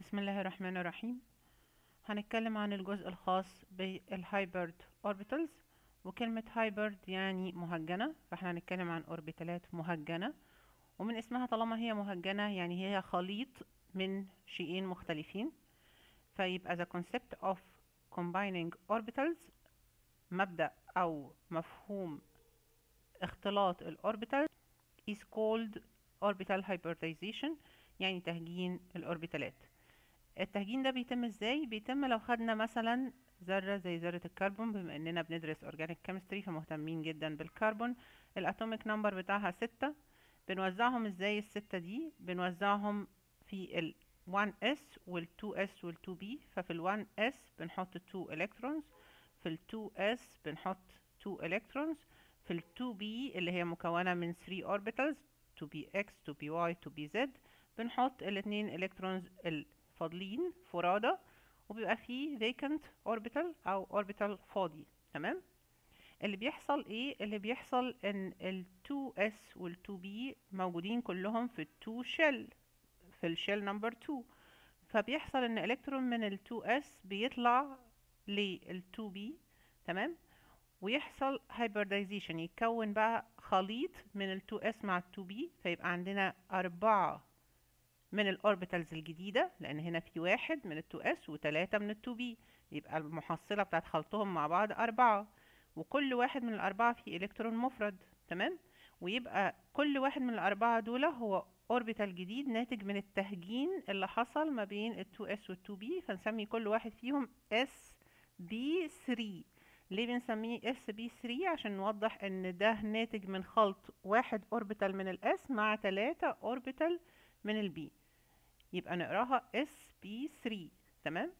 بسم الله الرحمن الرحيم هنتكلم عن الجزء الخاص بالهايبرد اوربيتالز وكلمة هايبرد يعني مهجنة فاحنا هنتكلم عن اوربيتالات مهجنة ومن اسمها طالما هي مهجنة يعني هي خليط من شيئين مختلفين فيبقى the concept of combining orbitals مبدأ أو مفهوم اختلاط الأوربيتال is called orbital hybridization يعني تهجين الأوربيتالات التهجين ده بيتم ازاي بيتم لو خدنا مثلا ذرة زي ذرة الكربون بما اننا بندرس اورجانيك كيمستري فمهتمين جدا بالكربون الاتوميك نمبر بتاعها ستة بنوزعهم ازاي الستة دي بنوزعهم في ال 1s وال 2s وال 2b ففي ال 1s بنحط 2 الكترونز في ال 2s بنحط 2 الكترونز في ال 2b اللي هي مكونة من 3 orbitals 2px 2py 2pz بنحط الاتنين الكترونز الفاضلين فرادى وبيبقى فيه vacant orbital او orbital فاضي تمام اللي بيحصل ايه اللي بيحصل ان ال 2s وال 2b موجودين كلهم في ال 2 shell في الشيل نمبر 2 فبيحصل ان الكترون من ال 2s بيطلع لل 2b تمام ويحصل hybridization يتكون بقى خليط من ال 2s مع ال 2b فيبقى عندنا أربعة من الأوربيتالز الجديدة لأن هنا في واحد من ال 2s وتلاتة من ال 2b يبقى المحصلة بتاعت خلطهم مع بعض أربعة وكل واحد من الأربعة فيه إلكترون مفرد تمام ويبقى كل واحد من الأربعة دول هو اوربيتال جديد ناتج من التهجين اللي حصل ما بين ال 2s وال 2b فنسمي كل واحد فيهم sb3 ليه بنسميه sb3 عشان نوضح ان ده ناتج من خلط واحد اوربيتال من الاس مع تلاتة اوربيتال من البي يبقى نقراها sb3 تمام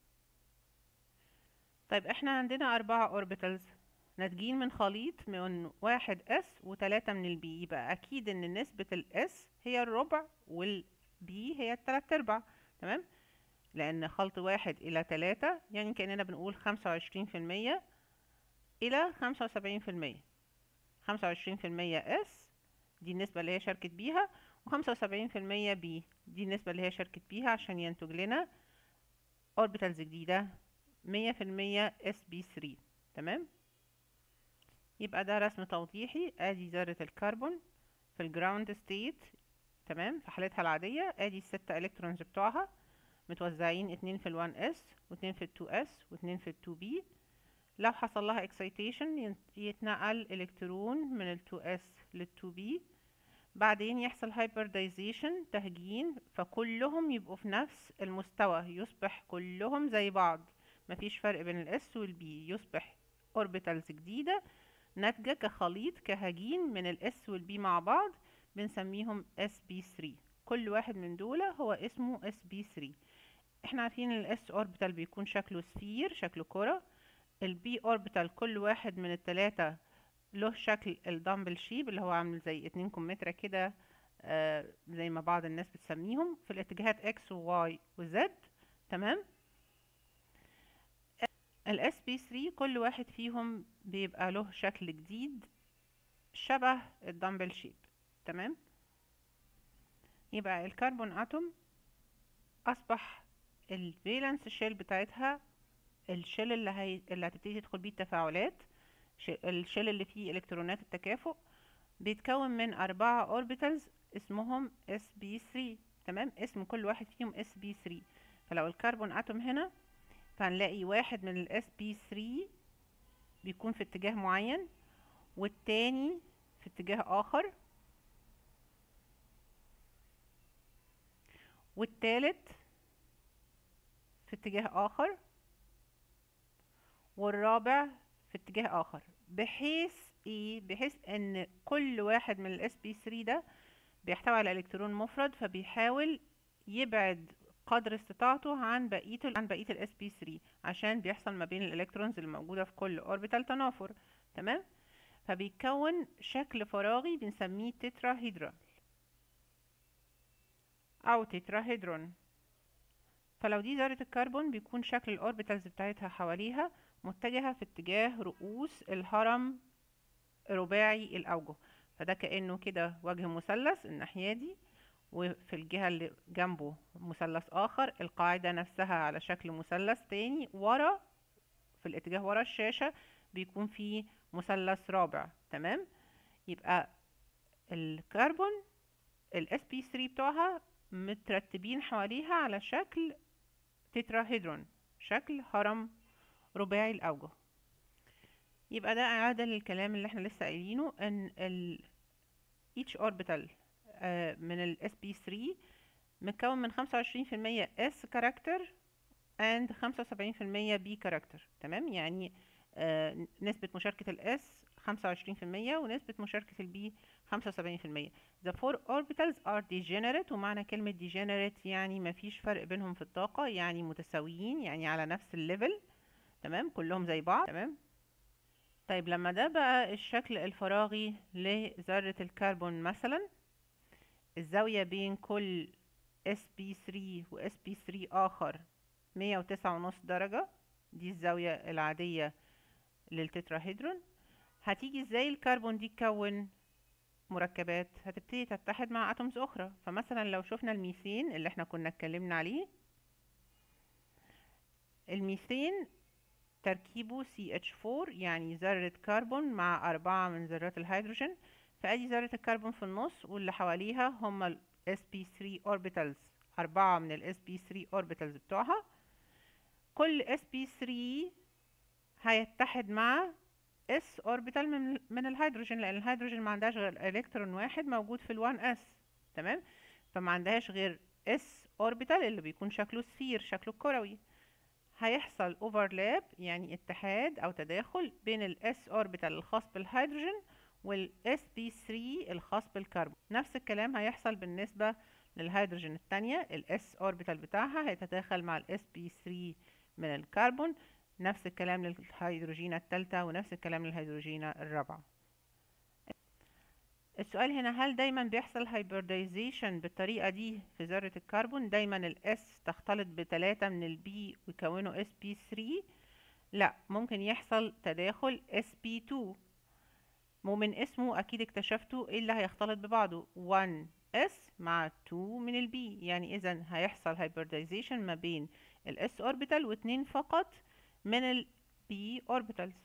طيب احنا عندنا اربعة اوربيتالز ناتجين من خليط من واحد اس وتلاتة من البي يبقى اكيد ان نسبة الاس هي الربع والبي هي التلات ارباع تمام لان خلط واحد الى تلاتة يعني كأننا بنقول خمسة وعشرين في المية الى خمسة وسبعين في المية خمسة وعشرين في المية اس دي النسبة اللي هي شاركت بيها وخمسة وسبعين في المية بي دي النسبة اللي هي شاركت بيها عشان ينتج لنا اوربيتالز جديدة مية في المية اس بي ثري تمام يبقى ده رسم توضيحي ادي ذرة الكربون في الجراوند ستيت تمام في حالتها العادية ادي الستة الكترونز بتوعها متوزعين اتنين في الوان اس واتنين في التو اس واتنين في التو بي لو حصل لها اكسيتيشن يتنقل الكترون من التو اس للتو بي بعدين يحصل هايبردايزيشن تهجين فكلهم يبقوا في نفس المستوى يصبح كلهم زي بعض مفيش فرق بين الاس والبي يصبح اوربيتالز جديده ناتجة كخليط كهجين من الاس والبي مع بعض بنسميهم sp3 كل واحد من دول هو اسمه sp3 احنا عارفين ان الاس اوربيتال بيكون شكله سفير شكله كرة البي اوربيتال كل واحد من التلاتة له شكل الدمبل شيب اللي هو عامل زي اتنين كمثرى كده آه زي ما بعض الناس بتسميهم في الاتجاهات x و y و z تمام ال sp3 كل واحد فيهم بيبقى له شكل جديد شبه الدمبل شيب تمام يبقى الكربون اتوم اصبح الفالنس شيل بتاعتها الشيل اللي هي... اللي هتبتدي تدخل بيه التفاعلات الشيل اللي فيه الكترونات التكافؤ بيتكون من أربعة اوربيتالز اسمهم sp3 تمام اسم كل واحد فيهم sp3 فلو الكربون اتوم هنا فهنلاقي واحد من ال sp3 بيكون في اتجاه معين والتاني في اتجاه آخر والتالت في اتجاه آخر والرابع في اتجاه آخر بحيث ايه بحيث ان كل واحد من ال sp3 ده بيحتوي على الكترون مفرد فبيحاول يبعد قدر استطاعته عن بقية عن بقية ال sp3 عشان بيحصل ما بين الالكترونز اللي موجودة في كل اوربيتال تنافر تمام فبيتكون شكل فراغي بنسميه تتراهيدرال او تتراهيدرون فلو دي ذرة الكربون بيكون شكل الاوربيتالز بتاعتها حواليها متجهة في اتجاه رؤوس الهرم رباعي الاوجه فده كأنه كده وجه مثلث الناحية دي وفي الجهة اللي جنبه مثلث آخر القاعدة نفسها على شكل مثلث تاني ورا في الاتجاه ورا الشاشة بيكون فيه مثلث رابع تمام يبقى الكربون ال sp3 بتوعها مترتبين حواليها على شكل تتراهيدرون شكل هرم رباعي الأوجه يبقى ده إعادة للكلام اللي احنا لسه قايلينه ان ال each orbital آه، من ال sp3 متكون من 25% s character and 75% b character تمام يعني آه، نسبة مشاركة ال s 25% ونسبة مشاركة ال b 75% the four orbitals are degenerate ومعنى كلمة degenerate يعني مفيش فرق بينهم في الطاقة يعني متساويين يعني على نفس الليفل تمام كلهم زي بعض تمام طيب لما ده بقى الشكل الفراغي لذرة الكربون مثلا الزاوية بين كل sp3 و sp3 آخر مية وتسعة ونص درجة دي الزاوية العادية للتتراهيدرون هتيجي ازاي الكربون دي تكون مركبات هتبتدي تتحد مع اتومز اخرى فمثلا لو شفنا الميثين اللي احنا كنا اتكلمنا عليه الميثين تركيبه CH4 يعني ذرة كربون مع أربعة من ذرات الهيدروجين فأدي ذرة الكربون في النص واللي حواليها هما ال sp3 orbitals أربعة من ال sp3 orbitals بتوعها كل sp3 هيتحد مع s orbital من, من الهيدروجين لأن الهيدروجين ما عندهاش غير إلكترون واحد موجود في ال 1s تمام فما عندهاش غير s orbital اللي بيكون شكله سفير شكله كروي هيحصل overlap يعني اتحاد أو تداخل بين ال s orbital الخاص بالهيدروجين وال sp3 الخاص بالكربون نفس الكلام هيحصل بالنسبة للهيدروجين التانية ال s orbital بتاعها هيتداخل مع ال sp3 من الكربون نفس الكلام للهيدروجينة التالتة ونفس الكلام للهيدروجينة الرابعة السؤال هنا هل دايما بيحصل هايبرديزيشن بالطريقة دي في ذرة الكربون دايما ال S تختلط بتلاتة من ال B ويكونوا sp3 لا ممكن يحصل تداخل sp2 ومن اسمه اكيد اكتشفتوا ايه اللي هيختلط ببعضه 1s مع 2 من ال B يعني اذا هيحصل هايبرديزيشن ما بين ال s orbital واتنين فقط من ال p orbitals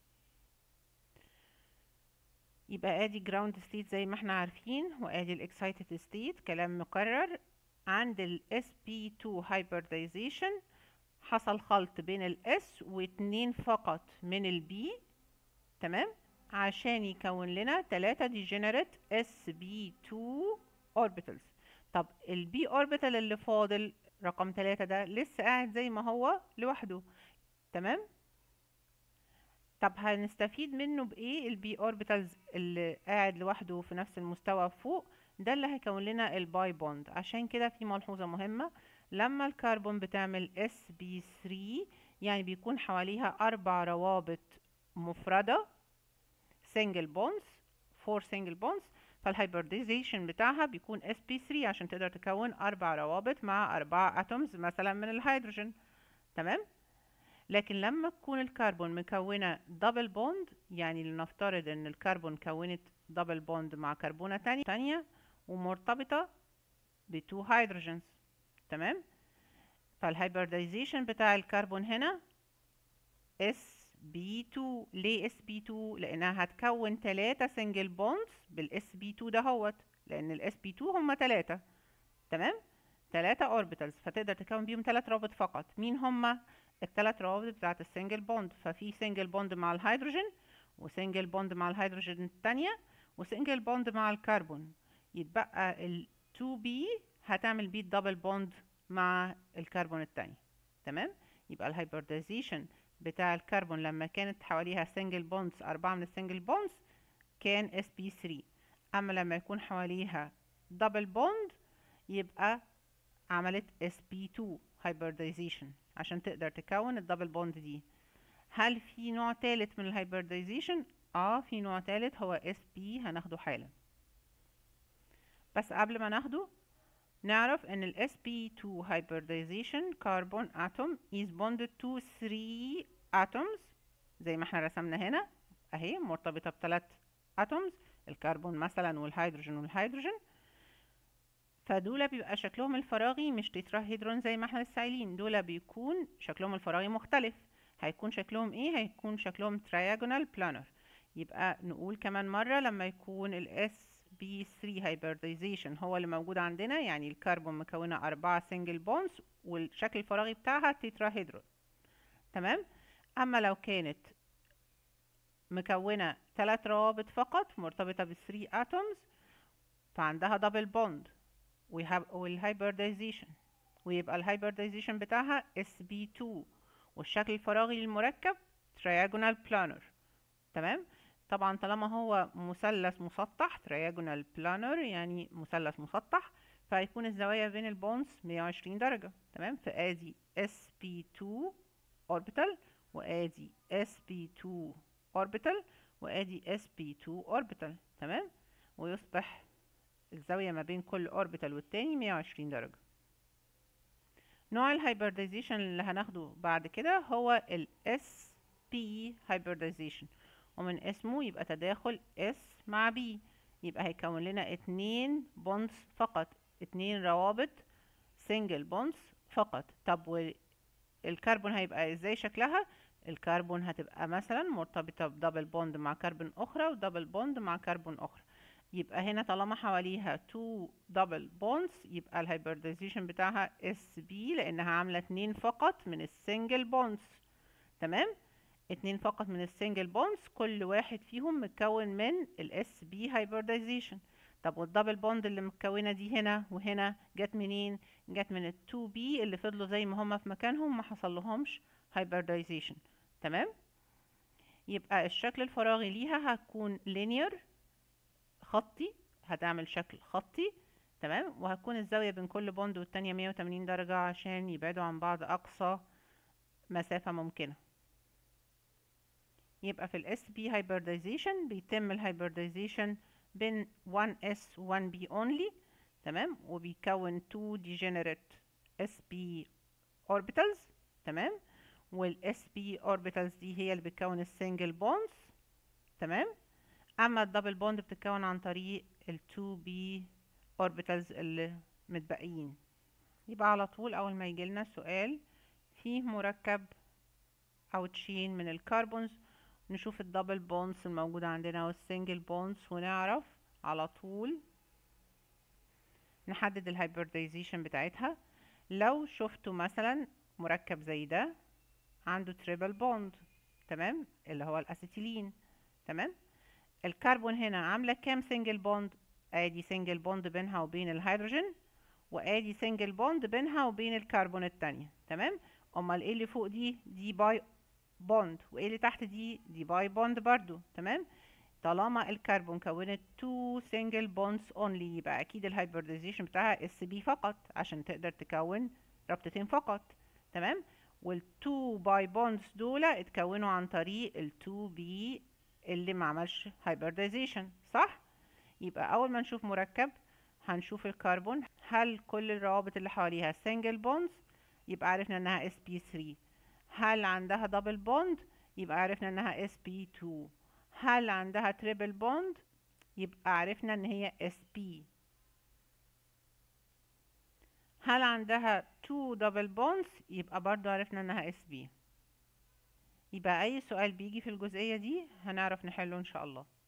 يبقى ادي ground state زي ما احنا عارفين وادي ال excited state كلام مكرر عند ال sp2 hybridization حصل خلط بين ال s واتنين فقط من ال b تمام عشان يكون لنا تلاتة degenerate sp2 orbitals طب ال b orbital اللي فاضل رقم تلاتة ده لسه قاعد زي ما هو لوحده تمام طب هنستفيد منه بايه البي اوربيتالز اللي قاعد لوحده في نفس المستوى فوق ده اللي هيكون لنا الباي بوند عشان كده في ملحوظة مهمة لما الكربون بتعمل اس بي 3 يعني بيكون حواليها اربع روابط مفردة single bonds four single bonds فالهايبرديزيشن بتاعها بيكون اس بي 3 عشان تقدر تكون اربع روابط مع اربع اتومز مثلا من الهيدروجين تمام لكن لما تكون الكربون مكونة دبل بوند يعني لنفترض ان الكربون كونت دبل بوند مع كربونة تانية, تانية ومرتبطة بتو هيدروجينز تمام فالهايبرديزيشن بتاع الكربون هنا sp2 ليه sp2 لانها هتكون تلاتة سنجل بوندز بالاس بي 2 دهوت لان الاس بي 2 هما تلاتة تمام تلاتة اوربيتالز فتقدر تكون بيهم تلات روابط فقط مين هما الثلاث روابط بتاعت السنجل بوند ففي سنجل بوند مع الهيدروجين وسنجل بوند مع الهيدروجين التانية وسنجل بوند مع الكربون يتبقى ال 2B هتعمل بيه دبل بوند مع الكربون التاني تمام يبقى الهايبرديزيشن بتاع الكربون لما كانت حواليها سنجل بوندز أربعة من السنجل بوندز كان sp3 أما لما يكون حواليها دبل بوند يبقى عملت sp2 hybridization عشان تقدر تكون الدبل بوند دي هل في نوع تالت من الهايبرديزيشن اه في نوع تالت هو اس بي هناخده حالا بس قبل ما ناخده نعرف ان ال sp2 hybridization carbon atom is bonded to 3 atoms زي ما احنا رسمنا هنا اهي مرتبطة بثلاث atoms الكربون مثلا والهيدروجين والهيدروجين فدول بيبقى شكلهم الفراغي مش تتراهيدرون زي ما احنا لسه قايلين دول بيكون شكلهم الفراغي مختلف هيكون شكلهم ايه هيكون شكلهم ترياجونال بلانر يبقى نقول كمان مرة لما يكون ال sp3 hybridization هو اللي موجود عندنا يعني الكربون مكونة أربعة سنجل بونز والشكل الفراغي بتاعها تتراهيدرون تمام أما لو كانت مكونة ثلاث روابط فقط مرتبطة ب 3 atoms فعندها دبل بوند والهايبرديزيشن ويبقى الهايبرديزيشن بتاعها sp2 والشكل الفراغي للمركب triagonal planar تمام طبعا طالما هو مثلث مسطح triagonal planar يعني مثلث مسطح فهيكون الزوايا بين البونز 120 درجة تمام فادي sp2 orbital وادي sp2 orbital وادي sp2 orbital تمام ويصبح الزاوية ما بين كل orbital والتاني 120 درجة نوع الهايبرديزيشن اللي هناخده بعد كده هو ال SP hybridization ومن اسمه يبقى تداخل S مع B يبقى هيكون لنا اتنين بونز فقط اتنين روابط سنجل بونز فقط طب والكربون هيبقى ازاي شكلها الكربون هتبقى مثلا مرتبطة بدبل بوند مع كربون اخرى ودبل بوند مع كربون اخرى يبقى هنا طالما حواليها تو دبل بونز يبقى الهايبرديزيشن بتاعها اس بي لانها عامله اتنين فقط من السنجل بونز تمام اتنين فقط من السنجل بونز كل واحد فيهم متكون من الاس بي هايبرديزيشن طب والدبل بوند اللي متكونه دي هنا وهنا جت منين جت من التو بي اللي فضلوا زي ما هما في مكانهم ما حصلهمش هايبرديزيشن تمام يبقى الشكل الفراغي ليها هتكون linear خطي هتعمل شكل خطي تمام وهتكون الزاوية بين كل بوند والتانية 180 درجة عشان يبعدوا عن بعض أقصى مسافة ممكنة يبقى في ال SP hybridization بيتم الهايبرديزيشن بين 1S و 1B only تمام وبيكون 2 degenerate SP orbitals تمام وال SP orbitals دي هي اللي بتكون السنجل بونز تمام اما الدبل بوند بتتكون عن طريق ال 2b orbitals اللي متبقيين يبقى على طول اول ما يجيلنا سؤال فيه مركب او تشين من الكربونز نشوف الدبل بونز الموجودة عندنا والسنجل بونز ونعرف على طول نحدد الهايبرديزيشن بتاعتها لو شفتوا مثلا مركب زي ده عنده تريبل بوند تمام اللي هو الاسيتيلين تمام الكربون هنا عاملة كام سنجل بوند ادي سنجل بوند بينها وبين الهيدروجين وادي سنجل بوند بينها وبين الكربون التانية تمام امال ايه اللي فوق دي دي باي بوند وايه اللي تحت دي دي باي بوند برضو تمام طالما الكربون كونت تو سنجل بوندز اونلي يبقى اكيد الهايبرديزيشن بتاعها اس بي فقط عشان تقدر تكون رابطتين فقط تمام والتو باي بوندز دول اتكونوا عن طريق التو بي اللي ما عملش هايبرديزيشن صح يبقى اول ما نشوف مركب هنشوف الكربون هل كل الروابط اللي حواليها سنجل بوندز يبقى عرفنا انها اس بي 3 هل عندها دبل بوند يبقى عرفنا انها اس بي 2 هل عندها تريبل بوند يبقى عرفنا ان هي اس بي هل عندها 2 دبل بوندز يبقى برضو عرفنا انها اس بي يبقى اي سؤال بيجي في الجزئية دي هنعرف نحله ان شاء الله